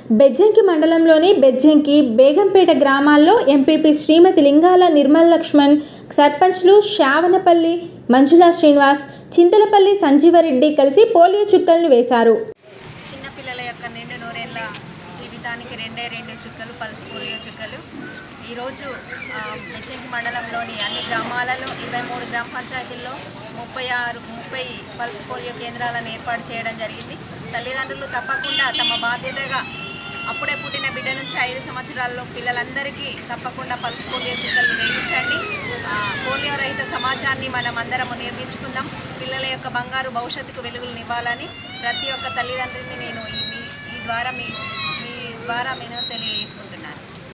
బెజ్జంకి మండలంలోని బెజ్జంకి బేగంపేట గ్రామాల్లో ఎంపీపీ శ్రీమతి లింగాల నిర్మల్ లక్ష్మణ్ సర్పంచ్లు శావనపల్లి మంజులా శ్రీనివాస్ చింతలపల్లి సంజీవరెడ్డి కలిసి పోలియో చుక్కలను వేశారు చిన్నపిల్లల యొక్క నిండు నూరేళ్ల జీవితానికి రెండే రెండు చుక్కలు పల్స్ పోలియో చుక్కలు ఈరోజు ఆ, బెజ్జంకి మండలంలోని అన్ని గ్రామాలలో ఇరవై మూడు గ్రామ పంచాయతీల్లో ముప్పై ఆరు ముప్పై పల్స్ పోలియో కేంద్రాలను ఏర్పాటు చేయడం జరిగింది తల్లిదండ్రులు తప్పకుండా తమ బాధ్యతగా అప్పుడే పుట్టిన బిడ్డ నుంచి ఐదు సంవత్సరాల్లో పిల్లలందరికీ తప్పకుండా పల్స్ పోలియో చుక్కలు వేయించండి ఆ, పోలియో రహిత సమాజాన్ని మనం అందరము నిర్మించుకుందాం పిల్లల యొక్క బంగారు భవిష్యత్తుకు వెలుగులు ఇవ్వాలని ప్రతి ఒక్క తల్లిదండ్రిని నేను ఈ మీ- ఈ ద్వారా మీ మీ ద్వారా నేను తెలియజేసుకుంటున్నాను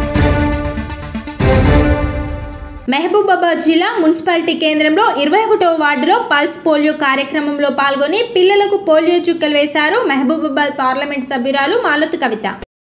మహబూబాబాద్ జిల్లా మున్సిపాలిటీ కేంద్రంలో ఇరవై ఒకటో వార్డులో పల్స్ పోలియో కార్యక్రమంలో పాల్గొని పిల్లలకు పోలియో చుక్కలు వేశారు మహబూబాబాద్ పార్లమెంట్ సభ్యురాలు మాలత్ కవిత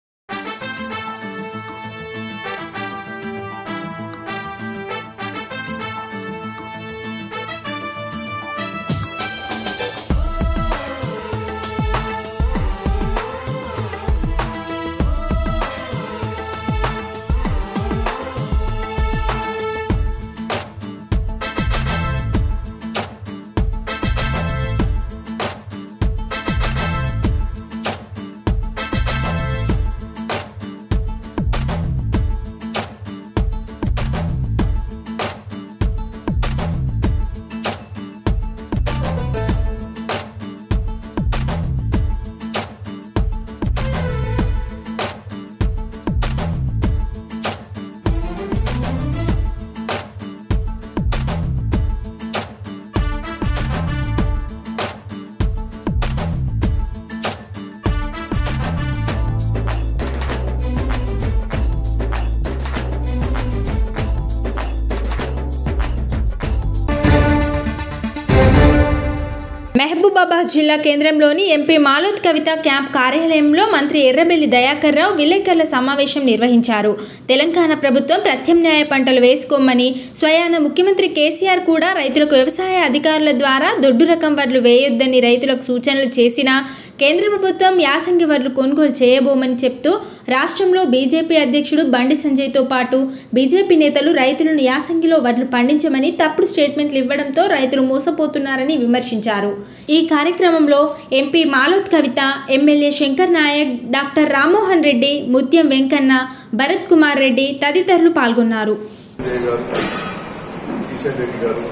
మహబూబాబాద్ జిల్లా కేంద్రంలోని ఎంపీ మాలోత్ కవిత క్యాంప్ కార్యాలయంలో మంత్రి ఎర్రబెల్లి దయాకర్ రావు విలేకరుల సమావేశం నిర్వహించారు తెలంగాణ ప్రభుత్వం ప్రత్యామ్నాయ పంటలు వేసుకోమని స్వయాన ముఖ్యమంత్రి కేసీఆర్ కూడా రైతులకు వ్యవసాయ అధికారుల ద్వారా దొడ్డు రకం వడ్లు వేయొద్దని రైతులకు సూచనలు చేసినా కేంద్ర ప్రభుత్వం యాసంగి వడ్లు కొనుగోలు చేయబోమని చెప్తూ రాష్ట్రంలో బీజేపీ అధ్యక్షుడు బండి సంజయ్తో పాటు బీజేపీ నేతలు రైతులను యాసంగిలో వడ్లు పండించమని తప్పుడు స్టేట్మెంట్లు ఇవ్వడంతో రైతులు మోసపోతున్నారని విమర్శించారు ఈ కార్యక్రమంలో MP Maloth Kavitha MLA Shankar Naik doctor Rammohan Reddy Muthyam Venkanna Bharat Kumar Reddy తదితరులు పాల్గొన్నారు విజయ్ గారు కిషన్ రెడ్డి గారు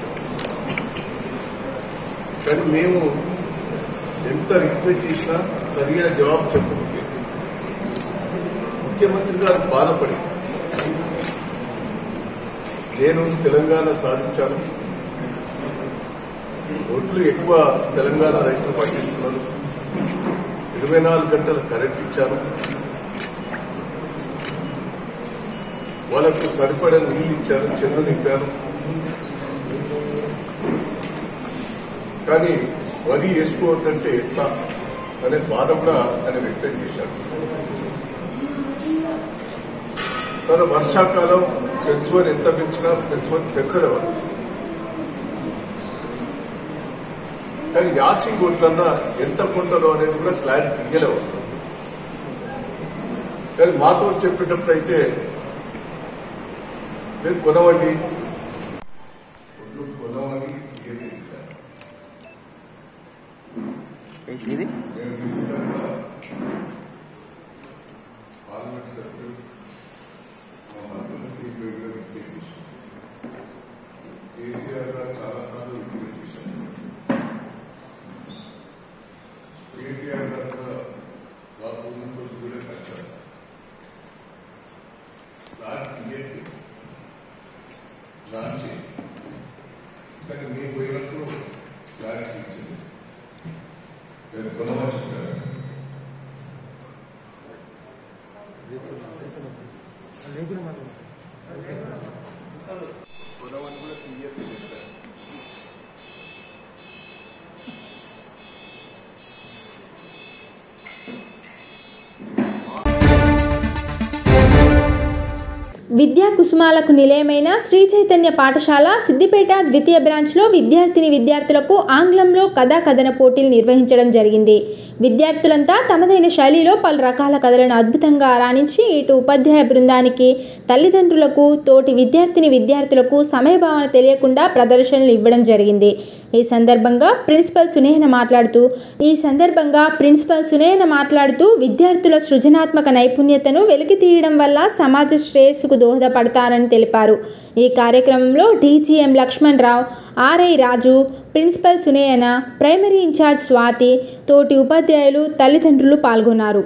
కానీ మేము ఎంత రిక్వెస్ట్ చేసినా సరిగా జవాబు చెప్పకపోతే ముఖ్యమంత్రి గారు బాధపడి నేను తెలంగాణ సాధించాను ఓట్లు ఎక్కువ తెలంగాణ రైతులు పండిస్తున్నారు ఇరవై నాలుగు గంటల కరెంట్ ఇచ్చాను వాళ్ళకు సరిపడే నీళ్ళు ఇచ్చాను చెన్ను నింపాను కానీ వరి వేసుకోవద్దంటే ఎట్లా అనే బాధ కూడా ఆయన వ్యక్తం చేశాడు తన వర్షాకాలం పెంచమని ఎంత పెంచినా పెంచమని పెంచలేవారు కానీ యాసింగ్ ఓట్లన్నా ఎంత కొంటారో అనేది కూడా క్లారిటీ ఇయ్యలేవారు కానీ మాతో చెప్పేటప్పుడు అయితే మీరు కొనవండి వడ్లు కొనవని ఏమీ లేదు. ఇది నేను విధంగా పార్లమెంట్ సభ్యులు మా మంత్రులకు తీవ్రంగా విజ్ఞప్తి చేశారు. కేసీఆర్ గారు చాలాసార్లు విజ్ఞప్తి చేశారు కేటీఆర్ గారు కూడా వాళ్ళ ముందు కూడా కట్టారు లాంటి తీయండి లాంచ్ చేయండి కానీ మేము పోయినప్పుడు క్లారిటీ ఇచ్చింది నేను కొనవచ్చు కొనవని కూడా తీయని చెప్పారు విద్యా కుసుమాలకు నిలయమైన శ్రీ చైతన్య పాఠశాల సిద్దిపేట ద్వితీయ బ్రాంచ్లో విద్యార్థిని విద్యార్థులకు ఆంగ్లంలో కథా కథన పోటీలు నిర్వహించడం జరిగింది విద్యార్థులంతా తమదైన శైలిలో పలు రకాల కథలను అద్భుతంగా రాణించి ఇటు ఉపాధ్యాయ బృందానికి తల్లిదండ్రులకు తోటి విద్యార్థిని విద్యార్థులకు సమయభావన తెలియకుండా ప్రదర్శనలు ఇవ్వడం జరిగింది ఈ సందర్భంగా ప్రిన్సిపల్ సునేహన మాట్లాడుతూ ఈ సందర్భంగా ప్రిన్సిపల్ సునేహన మాట్లాడుతూ విద్యార్థుల సృజనాత్మక నైపుణ్యతను వెలికి తీయడం వల్ల సమాజ శ్రేయస్సుకు దోహదపడతారని తెలిపారు ఈ కార్యక్రమంలో DGM Laxman Rao RI Raju principal Suneyana primary incharge Swathi తోటి ఉపాధ్యాయులు తల్లిదండ్రులు పాల్గొన్నారు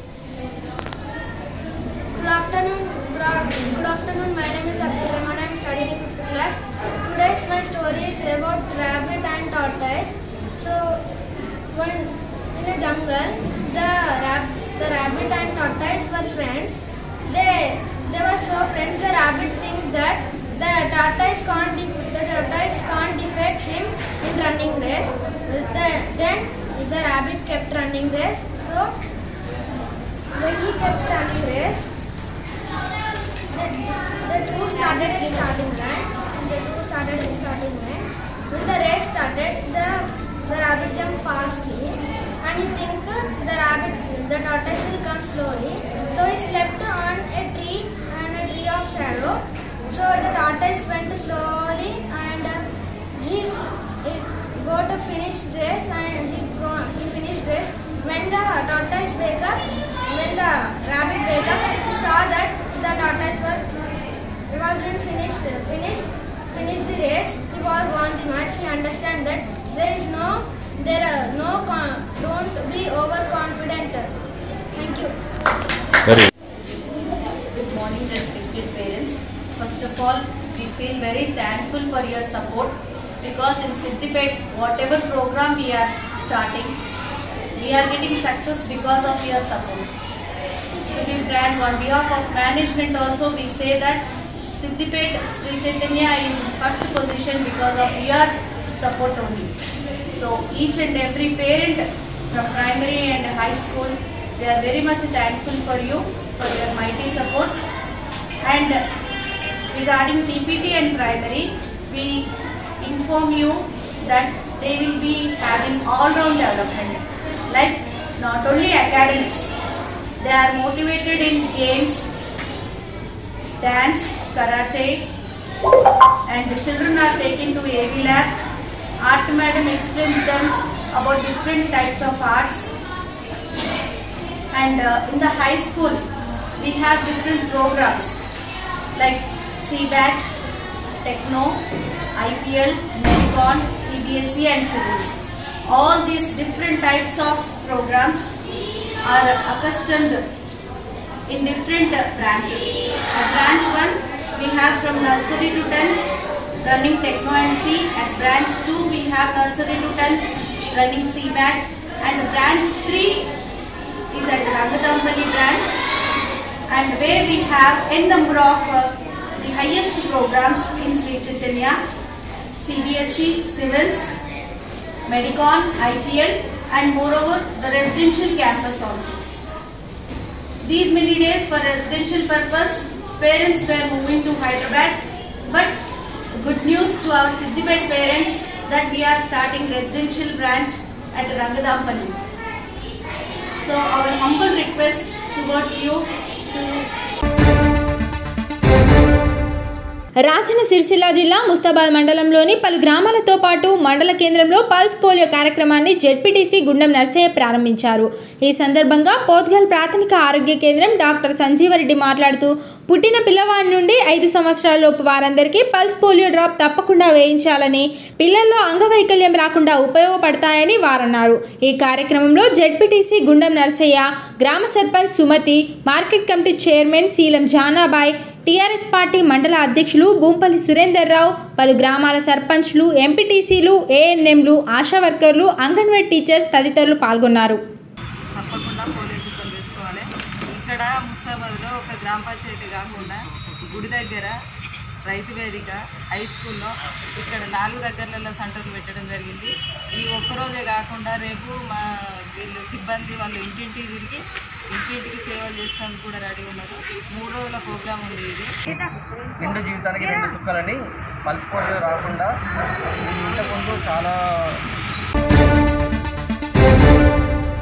Good afternoon. Good, af- good afternoon. My name is Abdul Rahman. I am studying in fifth class. Today's my story is about rabbit and tortoise. So, when in a jungle, the rab- the rabbit and tortoise were friends. They they were so friends. The rabbit think that the tortoise can't def- the tortoise can't defeat him in running race. The, then the rabbit kept running race. So when he kept running race, the, the two started in starting line. The two started in starting line. When the race started, the the rabbit jumped fastly, and he think the rabbit, the tortoise will come slowly. So he slept on a tree and a tree of shadow. So the tortoise went slowly, and uh, he, he go to finish race, and he go he finished race. When the tortoise wake up, when the rabbit wake up, he saw that the tortoise was it wasn't finished finished finished the race. He was won the match. He understand that there is no there are no con- don't be overconfident. Thank you. Good morning, respected parents. First of all, we feel very thankful for your support because in Siddipet, whatever program we are starting, we are getting success because of your support. To be frank, on behalf of management also, we say that Siddipet Sri Chaitanya is in first position because of your support only. So each and every parent from primary and high school, we are very much thankful for you for your mighty support. And regarding TPT and primary, we inform you that they will be having all-round development. Like not only academics, they are motivated in games, dance, karate, and the children are taken to AV lab. Art madam explains them about different types of arts. And uh, in the high school, we have different programs like C-Batch, Techno, IPL, Medicon, CBSE and Civils. All these different types of programs are accustomed in different uh, branches. At branch 1, we have from nursery to 10 running Techno and C. At branch 2, we have nursery to 10 running C batch. And branch 3 is at Rangadampalli branch and where we have n number of uh, the highest programs in Sri Chaitanya, CBSE, Civils, Medicon, IPL and moreover the residential campus also. These many days for residential purpose, parents were moving to Hyderabad but good news to our Siddipet parents that we are starting residential branch at Rangadampalli. So our humble request towards you to Rajanna Sircilla జిల్లా ముస్తాబాద్ మండలంలోని పలు గ్రామాలతో పాటు మండల కేంద్రంలో pulse polio కార్యక్రమాన్ని ZPTC Gundam Narsaiah ప్రారంభించారు ఈ సందర్భంగా పోత్గల్ ప్రాథమిక ఆరోగ్య కేంద్రం డాక్టర్ సంజీవరెడ్డి మాట్లాడుతూ పుట్టిన పిల్లవాడి నుండి ఐదు సంవత్సరాల లోపు వారందరికీ పల్స్ పోలియో డ్రాప్ తప్పకుండా వేయించాలని పిల్లల్లో అంగవైకల్యం రాకుండా ఉపయోగపడతాయని వారన్నారు ఈ కార్యక్రమంలో జెడ్పీటీసీ గుండం నర్సయ్య గ్రామ sarpanch Sumathi market committee chairman Sheelam Janabai TRS party మండల అధ్యక్షులు బూంపల్లి సురేందర్ రావు పలు గ్రామాల సర్పంచ్లు ఎంపీటీసీలు ఏఎన్ఎంలు ఆశా వర్కర్లు అంగన్వాడీ టీచర్స్ తదితరులు పాల్గొన్నారు తప్పకుండా పోలియో చుక్కలు వేసుకోవాలి ఇక్కడ ముస్తాబాద్లో ఒక గ్రామ పంచాయతీ కాకుండా గుడి దగ్గర రైతు వేదిక హై స్కూల్లో ఇక్కడ నాలుగు దగ్గరలలో సెంటర్లు పెట్టడం జరిగింది ఈ ఒక్కరోజే కాకుండా రేపు మా వీళ్ళు సిబ్బంది వాళ్ళు ఇంటింటికి తిరిగి ఇంటింటికి సేవలు చేసినందుకు కూడా రెడీ ఉన్నారు మూడు రోజుల ప్రోగ్రామ్ ఉంది ఇది నిండు జీవితానికి రెండు చుక్కలని పల్స్ పోలియో రాకుండా ఈ ఇంతకుముందు చాలా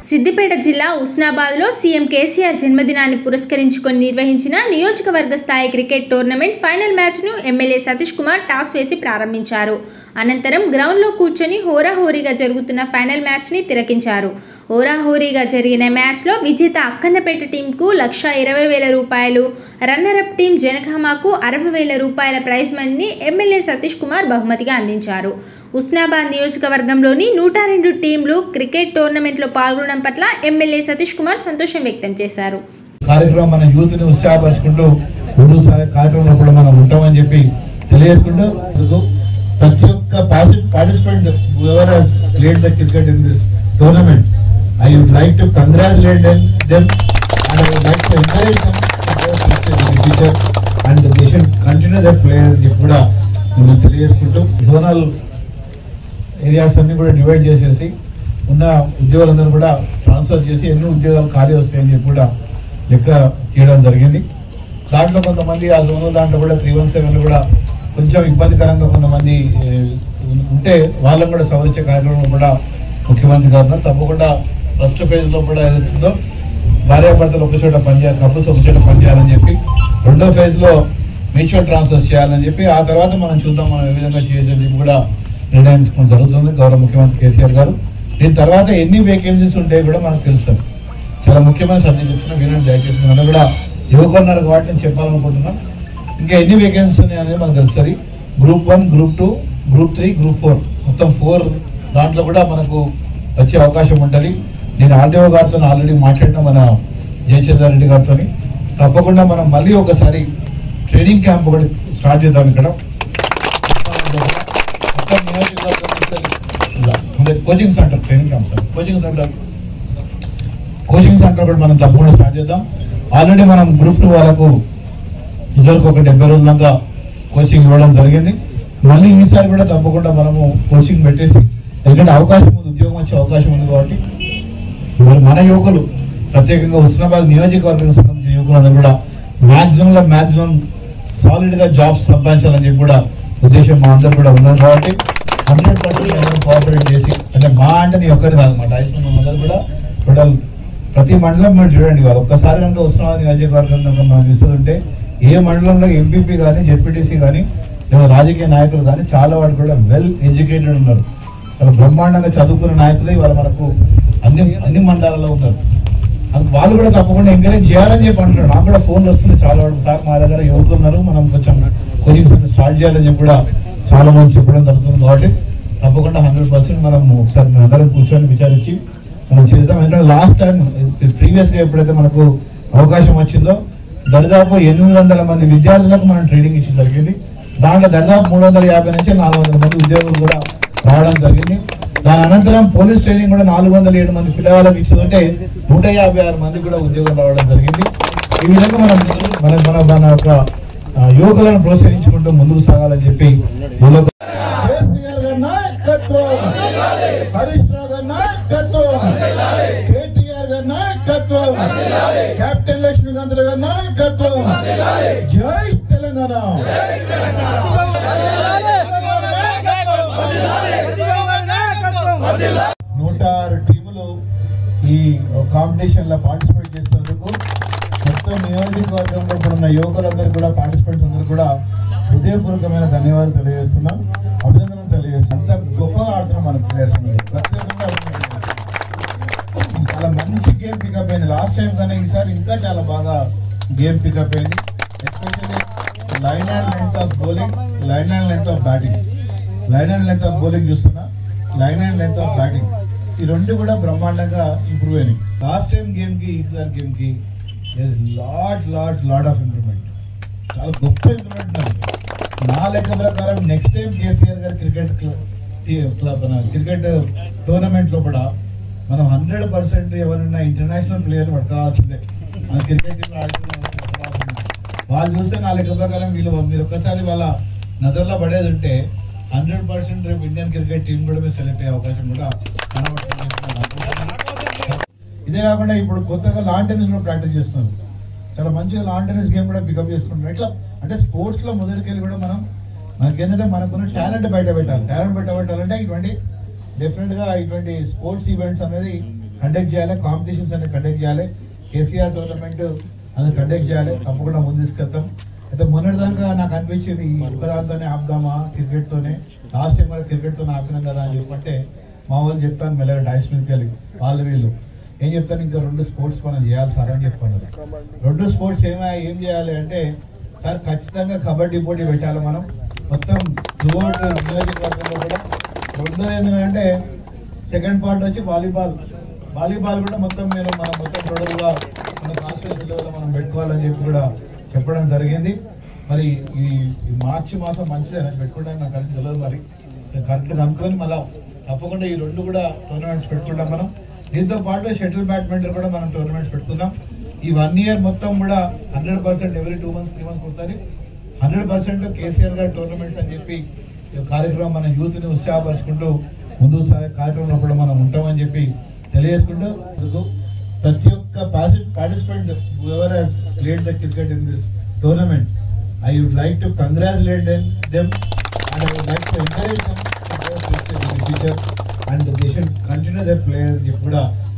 సిద్దిపేట జిల్లా ఉస్నాబాద్లో సీఎం కేసీఆర్ జన్మదినాన్ని పురస్కరించుకొని నిర్వహించిన నియోజకవర్గ స్థాయి క్రికెట్ టోర్నమెంట్ ఫైనల్ మ్యాచ్ను ఎమ్మెల్యే సతీష్ కుమార్ టాస్ వేసి ప్రారంభించారు అనంతరం గ్రౌండ్లో కూర్చొని హోరాహోరీగా జరుగుతున్న ఫైనల్ మ్యాచ్ని తిలకించారు హోరాహోరీగా జరిగిన మ్యాచ్లో విజేత అక్కన్నపేట టీంకు లక్ష ఇరవై వేల రూపాయలు రన్నరప్ టీం జనగామాకు అరవై వేల రూపాయల ప్రైజ్ మనీని ఎమ్మెల్యే సతీష్ కుమార్ బహుమతిగా అందించారు ఉస్నాబాద్ నియోజకవర్గంలోని నూట రెండు టీంలు క్రికెట్ టోర్నమెంట్లో పాల్గొనడం పట్ల ఎమ్మెల్యే సతీష్ కుమార్ సంతోషం వ్యక్తం చేశారు కార్యక్రమం మన యూత్ ని ఉత్సాహపరుచుకుంటూ ముందుకు సాగే కార్యక్రమంలో కూడా మనం ఉంటామని చెప్పి తెలియజేసుకుంటూ అందుకు ప్రతి ఒక్క participant ever has played the cricket in this tournament I would like to congratulate them and I would like to encourage them future and they should continue that player అని చెప్పి కూడా నేను తెలియజేసుకుంటూ జోనల్ ఏరియాస్ అన్ని కూడా divide చేసేసి ఉన్న ఉద్యోగులందరూ కూడా ట్రాన్స్ఫర్ చేసి ఎన్ని ఉద్యోగాలు ఖాళీ వస్తాయని చెప్పి కూడా లెక్క చేయడం జరిగింది దాంట్లో కొంతమంది ఆ జోన్ దాంట్లో కూడా త్రీ వన్ సెవెన్ కూడా కొంచెం ఇబ్బందికరంగా కొంతమంది ఏ, ఉంటే వాళ్ళని కూడా సవరించే కార్యక్రమం కూడా ముఖ్యమంత్రి గారు ఉన్నారు. తప్పకుండా ఫస్ట్ ఫేజ్ లో కూడా ఏదైతుందో భార్యాభర్తలు ఒక చోట పనిచేయాలి కపుల్స్ ఒక చోట పనిచేయాలని చెప్పి రెండో ఫేజ్ లో మ్యూచువల్ ట్రాన్స్ఫర్స్ చేయాలని చెప్పి ఆ తర్వాత మనం చూద్దాం మనం ఏ విధంగా చేయొచ్చని చెప్పి కూడా నిర్ణయం తీసుకోవడం జరుగుతుంది గౌరవ ముఖ్యమంత్రి కేసీఆర్ గారు దీని తర్వాత ఎన్ని వేకెన్సీస్ ఉంటాయో కూడా మనకు తెలుస్తుంది చాలా ముఖ్యమైన సబ్జెక్ట్ చెప్తున్నా వినండి దయచేసి మనం కూడా యువకున్నారు కాబట్టి నేను చెప్పాలనుకుంటున్నాం ఇంకా ఎన్ని వేకెన్సీస్ ఉన్నాయి అనేది మనకు తెలుస్తుంది group one group two group three group four మొత్తం ఫోర్ దాంట్లో కూడా మనకు వచ్చే అవకాశం ఉంటుంది నేను ఆర్డీఓ గారితో ఆల్రెడీ మాట్లాడిన మన జయచంద్ర రెడ్డి గారితో తప్పకుండా మనం మళ్ళీ ఒకసారి ట్రైనింగ్ క్యాంప్ ఒకటి స్టార్ట్ చేద్దాం ఇక్కడ మొత్తం నియోజకవర్గం మొత్తం coaching centre training camp sir coaching centre coaching centre కూడా మనం తప్పకుండా స్టార్ట్ చేద్దాం ఆల్రెడీ మనం గ్రూప్ టూ వాళ్ళకు ఇద్దరికి ఒక డెబ్బై రోజుల దాకా కోచింగ్ ఇవ్వడం జరిగింది మళ్ళీ ఈసారి కూడా తప్పకుండా మనము కోచింగ్ పెట్టేసి ఎందుకంటే అవకాశం ఉంది ఉద్యోగం వచ్చే అవకాశం ఉంది కాబట్టి మరి మన యువకులు ప్రత్యేకంగా హుస్నాబాద్ నియోజకవర్గానికి సంబంధించిన యువకులందరూ కూడా మాక్సిమం లో మాక్సిమం సాలిడ్ గా జాబ్స్ సంపాదించాలని చెప్పి కూడా ఉద్దేశం మా అందరూ కూడా ఉన్నది కాబట్టి హండ్రెడ్ పర్సెంట్ కోఆపరేట్ చేసి అంటే మా అంటే నీ ఒక్కరి కాదు మా టైస్ అందరూ కూడా టోటల్ ప్రతి మండలం మీరు చూడండి కాదు ఒక్కసారి కనుక హుస్నాబాద్ నియోజకవర్గం కనుక మనం చూస్తుంటే ఏ మండలంలో ఎంపీపీ కానీ జెడ్పీటీసీ కానీ లేదా రాజకీయ నాయకులు కానీ చాలా వాడు కూడా వెల్ ఎడ్యుకేటెడ్ ఉన్నారు చాలా బ్రహ్మాండంగా చదువుకున్న నాయకులు ఇవాళ మనకు అన్ని అన్ని మండలాల్లో ఉన్నారు అందుకు వాళ్ళు కూడా తప్పకుండా ఎంకరేజ్ చేయాలని చెప్పి అంటున్నారు నాకు కూడా ఫోన్లు వస్తున్నాయి చాలా వరకు సార్ మా దగ్గర యువకులు ఉన్నారు మనం కొంచెం కోచింగ్ సెంటర్ స్టార్ట్ చేయాలని చెప్పి కూడా చాలా మంది చెప్పడం జరుగుతుంది కాబట్టి తప్పకుండా హండ్రెడ్ పర్సెంట్ మనం ఒకసారి మేము అందరం కూర్చొని విచారించి మనం చేద్దాం ఎందుకంటే లాస్ట్ టైం ప్రీవియస్ గా ఎప్పుడైతే మనకు అవకాశం వచ్చిందో దరిదాపు ఎనిమిది వందల మంది విద్యార్థులకు మనం ట్రైనింగ్ ఇచ్చి జరిగింది దాంట్లో దాదాపు మూడు వందల యాభై నుంచి నాలుగు వందల మంది ఉద్యోగులు కూడా రావడం జరిగింది దాని అనంతరం పోలీస్ ట్రైనింగ్ కూడా నాలుగు వందల ఏడు మంది పిల్లవాళ్ళకి ఇచ్చిందంటే నూట యాభై ఆరు మంది కూడా ఉద్యోగం రావడం జరిగింది ఈ విధంగా మనం మన మన మన యొక్క ఆ, యువకులను ప్రోత్సహించుకుంటూ ముందుకు సాగాలని చెప్పి మీలో కేసీఆర్ గారి నాయకత్వం హరీష్ రావు గారి నాయకత్వం కేటీఆర్ గారి నాయకత్వం కెప్టెన్ లక్ష్మీకాంత్ గారి నాయకత్వం జై తెలంగాణ నూట ఆరు టీములు ఈ కాంపిటీషన్ లో పార్టిసిపేట్ చేసినందుకు మొత్తం నియోజకవర్గంలో ఇప్పుడు ఉన్న యువకులందరూ కూడా పార్టిసిపెంట్స్ అందరూ కూడా హృదయపూర్వకమైన ధన్యవాదాలు తెలియజేస్తున్నాం అభినందనలు తెలియజేస్తున్నాం అంత గొప్పగా ఆడుతున్నాం మన ప్లేయర్స్ ప్రత్యేకంగా అభినందనలు. చాలా మంచి గేమ్ పికప్ అయింది లాస్ట్ టైం కన్నా ఈసారి ఇంకా చాలా బాగా గేమ్ పికప్ అయింది especially line and length of bowling line and length of batting line and length of bowling చూస్తున్నా line and length of batting ఈ రెండు కూడా బ్రహ్మాండంగా ఇంప్రూవ్ అయినాయి లాస్ట్ టైం గేమ్ కి ఈసారి గేమ్ కి lot lot lot of improvement చాలా గొప్ప ఇంప్రూవ్మెంట్ ఉంది నా లెక్క ప్రకారం నెక్స్ట్ టైం కేసీఆర్ గారు క్రికెట్ క్లబ్ క్రికెట్ టోర్నమెంట్ లో కూడా మనం హండ్రెడ్ పర్సెంట్ ఎవరైనా ఇంటర్నేషనల్ ప్లేయర్ పట్టుకోవాల్సిందే మన క్రికెట్ టీంలో ఆడుతున్న వాళ్ళు పట్టుకోవాల్సిందే. వాళ్ళు చూస్తే నా లెక్క ప్రకారం వీళ్ళు మీరు ఒక్కసారి వాళ్ళ నజర్లో పడేది ఉంటే హండ్రెడ్ పర్సెంట్ రేపు ఇండియన్ క్రికెట్ టీం కూడా మీరు సెలెక్ట్ అయ్యే అవకాశం కూడా కనబడుతుంది ఇదే కాకుండా ఇప్పుడు కొత్తగా లాన్ టెన్నిస్ కూడా ప్రాక్టీస్ చేస్తున్నారు చాలా మంచిగా లాన్ టెన్నిస్ గేమ్ కూడా పికప్ చేసుకుంటున్నారు ఇట్లా అంటే స్పోర్ట్స్ లో మొదటికెళ్ళి కూడా మనం మనకి ఏంటంటే మనకున్న టాలెంట్ బయట పెట్టాలి టాలెంట్ బయట పెట్టాలంటే ఇటువంటి డిఫరెంట్ గా ఇటువంటి స్పోర్ట్స్ ఈవెంట్స్ అనేది కండక్ట్ చేయాలి కాంపిటీషన్స్ అనేది కండక్ట్ చేయాలి కేసీఆర్ టోర్నమెంట్ అనేది కండక్ట్ చేయాలి తప్పకుండా ముందు తీసుకెళ్తాం అయితే మొన్నటిదాకా నాకు అనిపించింది ఈ ఒక్కదాంతోనే ఆపుదామా క్రికెట్ తోనే లాస్ట్ టైం కూడా క్రికెట్ తోనే ఆపినాం కదా అని చెప్పంటే మా వాళ్ళు చెప్తాను మెల్లగా డైస్ మీదకి వెళ్ళి వాళ్ళు వీళ్ళు ఏం చెప్తాను ఇంకా రెండు స్పోర్ట్స్ మనం చేయాలి సార్ అని చెప్పాను రెండు స్పోర్ట్స్ ఏమై ఏం చేయాలి అంటే సార్ ఖచ్చితంగా కబడ్డీ పోటీ పెట్టాలి మనం మొత్తం త్రూఅవుట్ నియోజకవర్గంలో కూడా రెండోది ఏంటంటే సెకండ్ పార్ట్ వచ్చి వాలీబాల్ వాలీబాల్ కూడా మొత్తం మీరు మనం మొత్తం టోటల్గా మన కాన్స్టిట్యూన్సీ లెవెల్లో మనం పెట్టుకోవాలని చెప్పి కూడా చెప్పడం జరిగింది మరి ఈ ఈ మార్చి మాసం మంచిదే నాకు పెట్టుకోవడానికి నాకు కరెక్ట్ తెలియదు మరి కరెక్ట్గా కనుక్కొని మళ్ళీ తప్పకుండా ఈ రెండు కూడా టోర్నమెంట్స్ పెట్టుకుంటాం మనం దీంతో పాటు షటిల్ బ్యాడ్మింటన్ కూడా మనం టోర్నమెంట్స్ పెట్టుకుందాం ఈ వన్ ఇయర్ మొత్తం కూడా hundred percent every two months three months ఒకసారి hundred percent KCR garu tournaments అని చెప్పి ఈ కార్యక్రమం మన యూత్ ని ఉత్సాహపరుచుకుంటూ ముందుకు సాగే కార్యక్రమంలో కూడా మనం ఉంటామని చెప్పి తెలియజేసుకుంటూ అందుకు ప్రతి ఒక్క participant ever has played the cricket in this tournament I would like to congratulate them and I would like to encourage them future and they should continue their player చెప్పి కూడా